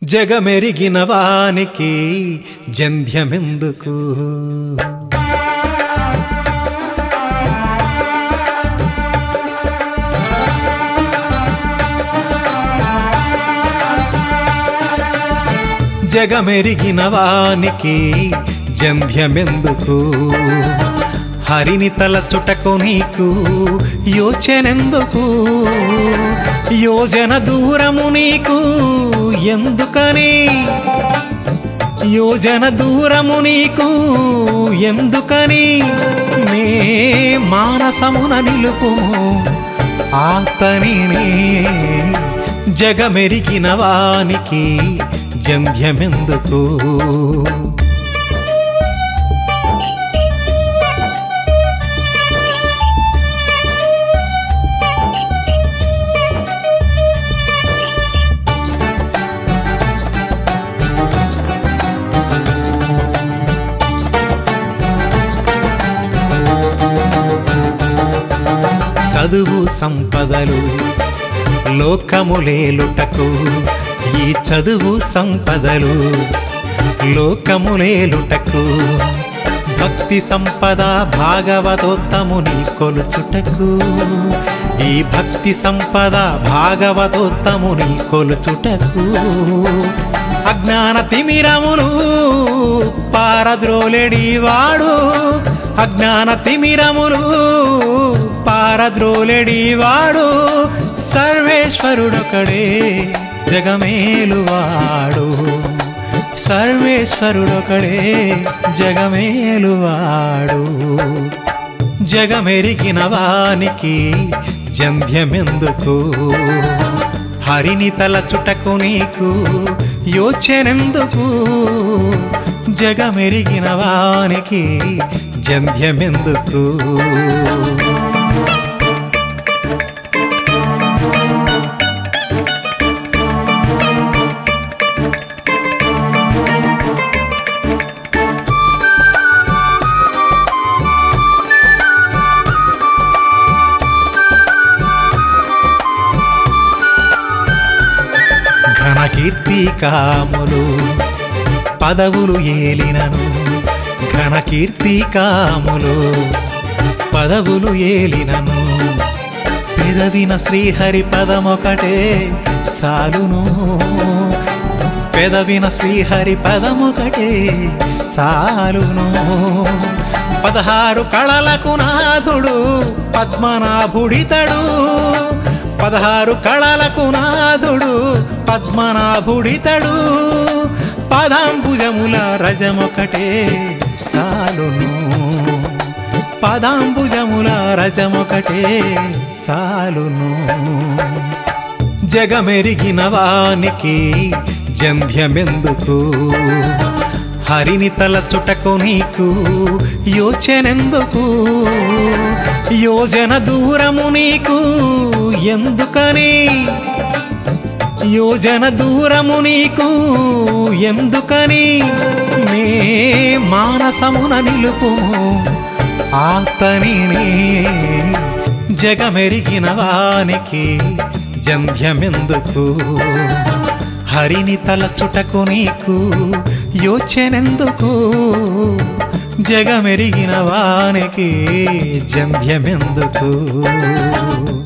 జగమెరిగిన వానికి జంధ్యమెందుకు జగమెరిగిన వానికి జంధ్యమెందుకు హరిని తలచుటకు నీకు యోచనెందుకు యోజన దూరము నీకు ఎందుకని యోజన దూరము నీకు ఎందుకని నే మానసమున నిలుపుము ఆతనినే జగమెరిగిన వానికి జంధ్యమెందుకు చదువు సంపదలు లోకములేలుటకు ఈ చదువు సంపదలు లోకములేలుటకు భక్తి సంపద భాగవతోత్తముని కొలుచుటకు ఈ భక్తి సంపద భాగవతోత్తముని కొలుచుటకు అజ్ఞాన తిమిరమును పారద్రోలెడి వాడు అజ్ఞాన తిమిరమును పారద్రోలెడి వాడు సర్వేశ్వరుడొకడే జగమేలువాడు సర్వేశ్వరుడొకడే జగమేలువాడు జగమెరిగిన వానికి జంధ్యమెందుకు హరిని తలచుటకు నీకు యోచనెందుకు జగమెరిగిన వానికి జంధ్యమెందుకు ఘన కీర్తి కాములు పదవులు ఏలినను ఘన కీర్తి కాములు పదవులు ఏలినను పెదవిన శ్రీహరి పదమొకటే చాలును పెదవిన శ్రీహరి పదమొకటే చాలును పదహారు కళలకు నాథుడు పద్మనాభుడితడు పదహారు కళలకు నాథుడు పద్మనాభుడితడు పదాంబుజముల రజమొకటే చాలును పదాంబుజముల రజమొకటే చాలును జగమెరిగిన వానికి జంధ్యమెందుకు హరిని తలచుటకు నీకు యోచనెందుకు యోజన దూరము నీకు ఎందుకని యోజన దూరము నీకు ఎందుకని నే మానసమున నిలుపుము ఆతనినే జగమెరిగిన వానికి జంధ్యమెందుకు హరిని తలచుటకు నీకు యోచనెందుకు జగమెరిగిన వానికి జంధ్యమెందుకు